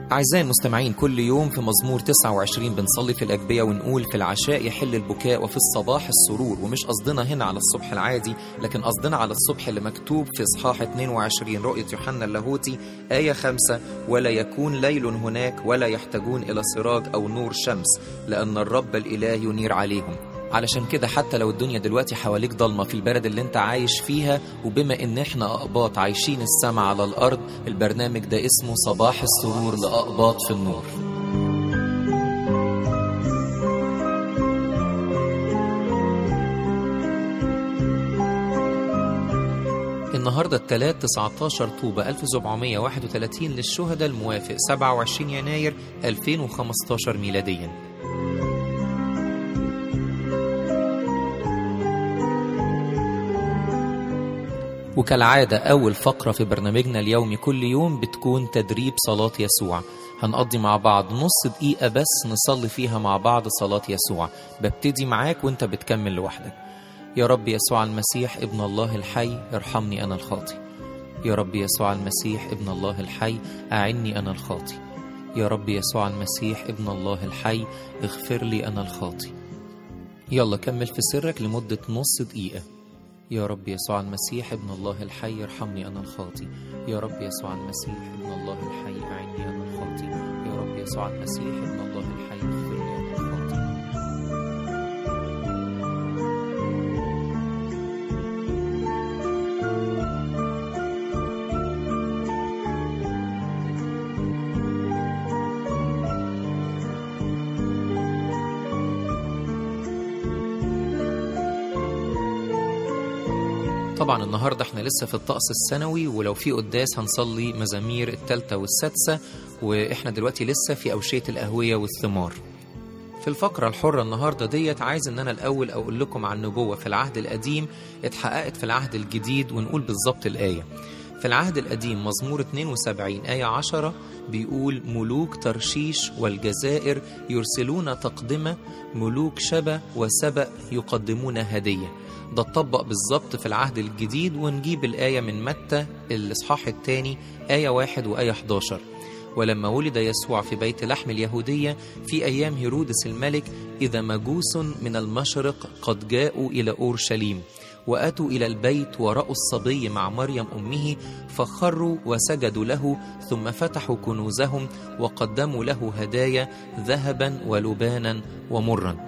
أعزائي المستمعين كل يوم في مزمور 29 بنصلي في الأجبية ونقول في العشاء يحل البكاء وفي الصباح السرور ومش قصدنا هنا على الصبح العادي لكن قصدنا على الصبح اللي مكتوب في إصحاح 22 رؤية يوحنا اللاهوتي آية 5 ولا يكون ليل هناك ولا يحتاجون إلى سراج أو نور شمس لأن الرب الإله ينير عليهم علشان كده حتى لو الدنيا دلوقتي حواليك ضلمة في البلد اللي انت عايش فيها وبما ان احنا اقباط عايشين السما على الارض البرنامج ده اسمه صباح السرور لاقباط في النور النهاردة الثلاث 19 طوبة 1731 للشهداء الموافق 27 يناير 2015 ميلادياً وكالعادة أول فقرة في برنامجنا اليومي كل يوم بتكون تدريب صلاة يسوع هنقضي مع بعض نص دقيقة بس نصلي فيها مع بعض صلاة يسوع ببتدي معاك وانت بتكمل لوحدك يا رب يسوع المسيح ابن الله الحي ارحمني أنا الخاطي يا رب يسوع المسيح ابن الله الحي أعني أنا الخاطي يا رب يسوع المسيح ابن الله الحي اغفر لي أنا الخاطي يلا كمل في سرك لمدة نص دقيقة يا رب يسوع المسيح ابن الله الحي ارحمني أنا الخاطي يا رب يسوع المسيح ابن الله الحي أعني أنا الخاطي يا رب يسوع المسيح ابن الله الحي اغفر لي أنا الخاطي طبعا النهارده احنا لسه في الطقس السنوي ولو في قداس هنصلي مزامير الثالثة والسادسة واحنا دلوقتي لسه في أوشية القهوية والثمار. في الفقرة الحرة النهاردة ديت عايز ان انا الاول اقول لكم عن نبوة في العهد القديم اتحققت في العهد الجديد ونقول بالظبط الآية. في العهد القديم مزمور 72 آية 10 بيقول ملوك ترشيش والجزائر يرسلون تقدمة ملوك شبا وسبأ يقدمون هدية ده اتطبق بالظبط في العهد الجديد ونجيب الآية من متى الإصحاح الثاني آية واحد وآية 11 ولما ولد يسوع في بيت لحم اليهودية في أيام هيرودس الملك إذا مجوس من المشرق قد جاءوا إلى أورشليم واتوا الى البيت وراوا الصبي مع مريم امه فخروا وسجدوا له ثم فتحوا كنوزهم وقدموا له هدايا ذهبا ولبانا ومرا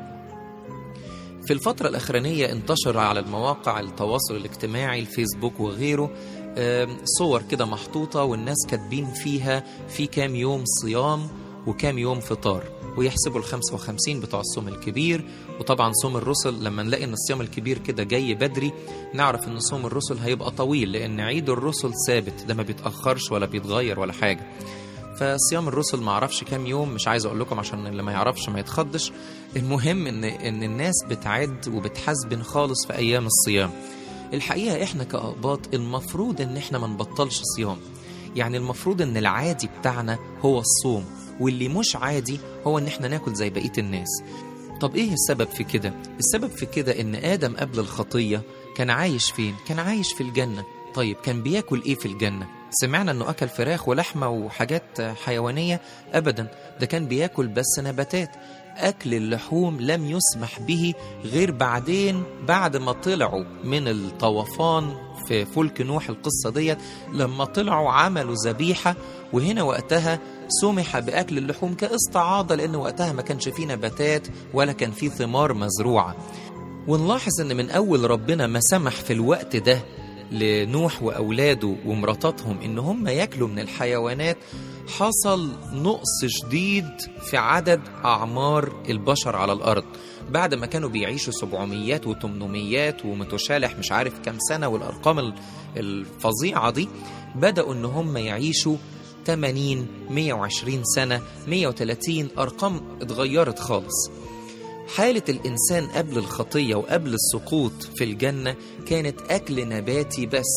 في الفترة الأخرانية انتشر على المواقع التواصل الاجتماعي الفيسبوك وغيره صور كده محطوطة والناس كاتبين فيها في كام يوم صيام وكام يوم فطار ويحسبوا ال 55 بتوع الصوم الكبير وطبعا صوم الرسل لما نلاقي ان الصيام الكبير كده جاي بدري نعرف ان صوم الرسل هيبقى طويل لان عيد الرسل ثابت ده ما بيتاخرش ولا بيتغير ولا حاجه فصيام الرسل ما اعرفش كام يوم مش عايز اقول لكم عشان اللي ما يعرفش ما يتخضش المهم ان ان الناس بتعد وبتحاسبن خالص في ايام الصيام الحقيقه احنا كاقباط المفروض ان احنا ما نبطلش صيام يعني المفروض ان العادي بتاعنا هو الصوم واللي مش عادي هو ان احنا ناكل زي بقيه الناس طب ايه السبب في كده السبب في كده ان ادم قبل الخطيه كان عايش فين كان عايش في الجنه طيب كان بياكل ايه في الجنه سمعنا انه اكل فراخ ولحمه وحاجات حيوانيه ابدا ده كان بياكل بس نباتات اكل اللحوم لم يسمح به غير بعدين بعد ما طلعوا من الطوفان في فلك نوح القصه ديت لما طلعوا عملوا ذبيحه وهنا وقتها سمح باكل اللحوم كاستعاضه لان وقتها ما كانش فيه نباتات ولا كان فيه ثمار مزروعه ونلاحظ ان من اول ربنا ما سمح في الوقت ده لنوح واولاده ومراتاتهم ان هم ياكلوا من الحيوانات حصل نقص شديد في عدد اعمار البشر على الارض بعد ما كانوا بيعيشوا 700 و800 ومتشالح مش عارف كام سنه والارقام الفظيعه دي بداوا ان هم يعيشوا 80 120 سنه 130 ارقام اتغيرت خالص حالة الإنسان قبل الخطية وقبل السقوط في الجنة كانت أكل نباتي بس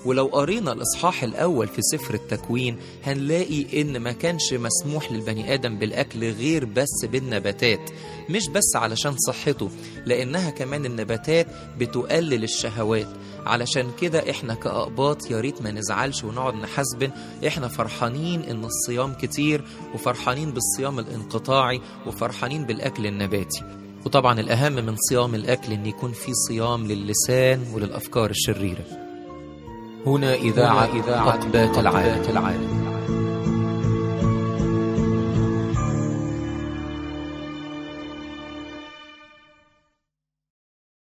ولو قرينا الإصحاح الأول في سفر التكوين هنلاقي إن ما كانش مسموح للبني آدم بالأكل غير بس بالنباتات مش بس علشان صحته لأنها كمان النباتات بتقلل الشهوات علشان كده إحنا كأقباط يا ريت ما نزعلش ونقعد نحاسبن إحنا فرحانين إن الصيام كتير وفرحانين بالصيام الانقطاعي وفرحانين بالأكل النباتي وطبعا الأهم من صيام الأكل إن يكون في صيام للسان وللأفكار الشريرة هنا إذاعة إذاعة أقبات العالم